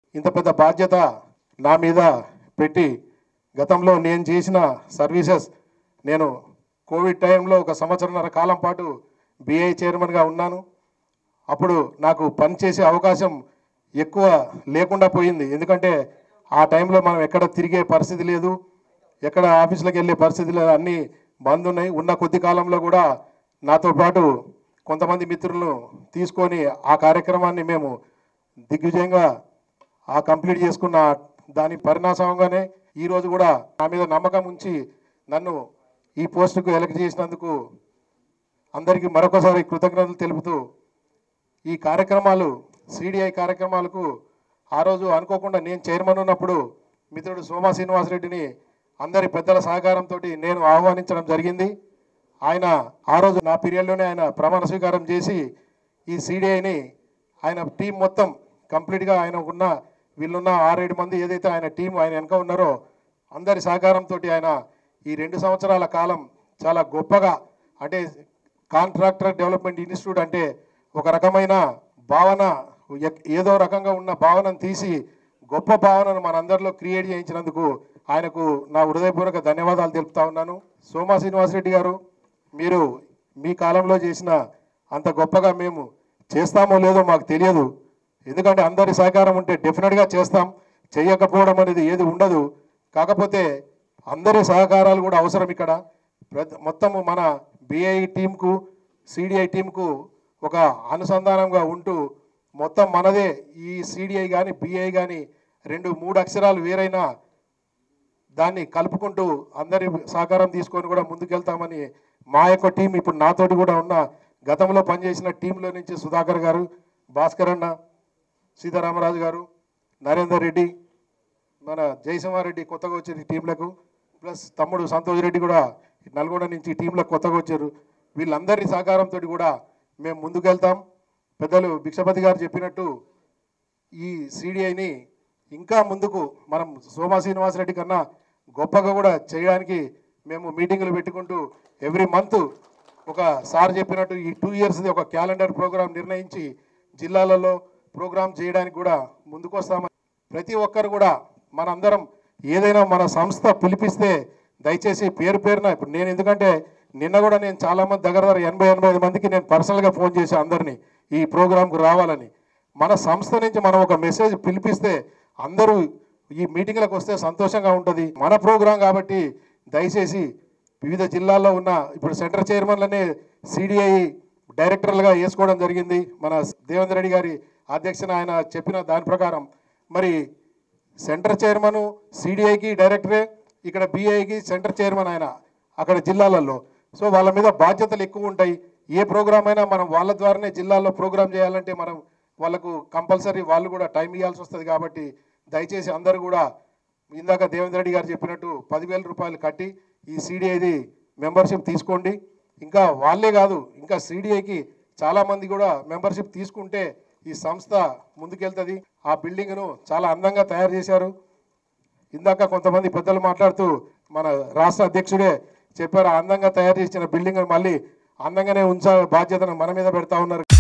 ఇంత పెద్ద బాధ్యత నా మీద పెట్టి గతంలో నేను చేసిన సర్వీసెస్ నేను కోవిడ్ టైంలో ఒక సంవత్సరంన్నర కాలం పాటు బిఐ చైర్మన్గా ఉన్నాను అప్పుడు నాకు పని చేసే అవకాశం ఎక్కువ లేకుండా పోయింది ఎందుకంటే ఆ టైంలో మనం ఎక్కడ తిరిగే పరిస్థితి లేదు ఎక్కడ ఆఫీసులకు వెళ్ళే పరిస్థితి లేదు అన్నీ బంద్ ఉన్నాయి ఉన్న కొద్ది కాలంలో కూడా నాతో పాటు కొంతమంది మిత్రులను తీసుకొని ఆ కార్యక్రమాన్ని మేము దిగ్విజయంగా ఆ కంప్లీట్ చేసుకున్న దాని పరిణామంగానే ఈరోజు కూడా నా మీద నమ్మకం ఉంచి నన్ను ఈ పోస్టుకు ఎలక్ట్ చేసినందుకు అందరికీ మరొకసారి కృతజ్ఞతలు తెలుపుతూ ఈ కార్యక్రమాలు సిడిఐ కార్యక్రమాలకు ఆ రోజు అనుకోకుండా నేను చైర్మన్ ఉన్నప్పుడు మిత్రుడు సోమా శ్రీనివాసరెడ్డిని అందరి పెద్దల సహకారంతో నేను ఆహ్వానించడం జరిగింది ఆయన ఆ రోజు నా పీరియడ్లోనే ఆయన ప్రమాణ స్వీకారం చేసి ఈ సిడిఐని ఆయన టీం మొత్తం కంప్లీట్గా ఆయన ఉన్న వీళ్ళున్న ఆరేడు మంది ఏదైతే ఆయన టీం ఆయన వెనక ఉన్నారో అందరి సహకారంతో ఆయన ఈ రెండు సంవత్సరాల కాలం చాలా గొప్పగా అంటే కాంట్రాక్టర్ డెవలప్మెంట్ ఇన్స్టిట్యూట్ అంటే ఒక రకమైన భావన ఎక్- ఏదో రకంగా ఉన్న భావనను తీసి గొప్ప భావనను మనందరిలో క్రియేట్ చేయించినందుకు ఆయనకు నా హృదయపూర్వక ధన్యవాదాలు తెలుపుతా ఉన్నాను సోమా శ్రీనివాసరెడ్డి గారు మీరు మీ కాలంలో చేసిన అంత గొప్పగా మేము చేస్తామో లేదో మాకు తెలియదు ఎందుకంటే అందరి సహకారం ఉంటే డెఫినెట్గా చేస్తాం చేయకపోవడం అనేది ఏది ఉండదు కాకపోతే అందరి సహకారాలు కూడా అవసరం ఇక్కడ ప్రతి మొత్తము మన బిఐ టీంకు సిడిఐ టీంకు ఒక అనుసంధానంగా ఉంటూ మొత్తం మనదే ఈ సిడిఐ కానీ బిఐ కానీ రెండు మూడు అక్షరాలు వేరైనా దాన్ని కలుపుకుంటూ అందరి సహకారం తీసుకొని కూడా ముందుకెళ్తామని మా యొక్క టీం ఇప్పుడు నాతోటి కూడా ఉన్న గతంలో పనిచేసిన టీంలో నుంచి సుధాకర్ గారు భాస్కర్ అన్న సీతారామరాజు గారు నరేందర్ రెడ్డి మన జయసింహారెడ్డి కొత్తగా వచ్చారు ఈ టీంలకు ప్లస్ తమ్ముడు సంతోష్ రెడ్డి కూడా నల్గొండ నుంచి ఈ టీంలకు కొత్తగా వచ్చారు వీళ్ళందరి సహకారంతో కూడా మేము ముందుకెళ్తాం పెద్దలు భిక్షపతి గారు చెప్పినట్టు ఈ సిడిఐని ఇంకా ముందుకు మనం సోమా శ్రీనివాసరెడ్డి కన్నా గొప్పగా కూడా చేయడానికి మేము మీటింగులు పెట్టుకుంటూ ఎవ్రీ మంత్ ఒక సార్ చెప్పినట్టు ఈ టూ ఇయర్స్ది ఒక క్యాలెండర్ ప్రోగ్రాం నిర్ణయించి జిల్లాలలో ప్రోగ్రాం చేయడానికి కూడా ముందుకు వస్తామని ప్రతి ఒక్కరు కూడా మనందరం ఏదైనా మన సంస్థ పిలిపిస్తే దయచేసి పేరు పేరున ఇప్పుడు నేను ఎందుకంటే నిన్న కూడా నేను చాలామంది దగ్గర దగ్గర ఎనభై ఎనభై ఐదు మందికి నేను పర్సనల్గా ఫోన్ చేసి అందరినీ ఈ ప్రోగ్రాంకు రావాలని మన సంస్థ నుంచి మనం ఒక మెసేజ్ పిలిపిస్తే అందరూ ఈ మీటింగ్లకు వస్తే సంతోషంగా ఉంటుంది మన ప్రోగ్రాం కాబట్టి దయచేసి వివిధ జిల్లాల్లో ఉన్న ఇప్పుడు సెంటర్ చైర్మన్లనే సిడిఐ డైరెక్టర్లుగా వేసుకోవడం జరిగింది మన దేవేంద్ర రెడ్డి గారి అధ్యక్షన ఆయన చెప్పిన దాని ప్రకారం మరి సెంటర్ చైర్మన్ సిడిఐకి డైరెక్టరే ఇక్కడ బిఐకి సెంటర్ చైర్మన్ ఆయన అక్కడ జిల్లాలలో సో వాళ్ళ మీద బాధ్యతలు ఎక్కువ ఉంటాయి ఏ ప్రోగ్రామ్ అయినా మనం వాళ్ళ ద్వారానే జిల్లాల్లో ప్రోగ్రామ్ చేయాలంటే మనం వాళ్ళకు కంపల్సరీ వాళ్ళు కూడా టైం ఇవ్వాల్సి వస్తుంది కాబట్టి దయచేసి అందరూ కూడా ఇందాక దేవేంద్ర రెడ్డి గారు చెప్పినట్టు పదివేల రూపాయలు కట్టి ఈ సిడిఐది మెంబర్షిప్ తీసుకోండి ఇంకా వాళ్ళే కాదు ఇంకా సిడిఐకి చాలామంది కూడా మెంబర్షిప్ తీసుకుంటే ఈ సంస్థ ముందుకెళ్తుంది ఆ బిల్డింగ్ను చాలా అందంగా తయారు చేశారు ఇందాక కొంతమంది పెద్దలు మాట్లాడుతూ మన రాష్ట్ర అధ్యక్షుడే చెప్పారు ఆ అందంగా తయారు చేసిన బిల్డింగ్ మళ్ళీ అందంగానే ఉంచా బాధ్యతను మన మీద పెడతా ఉన్నారు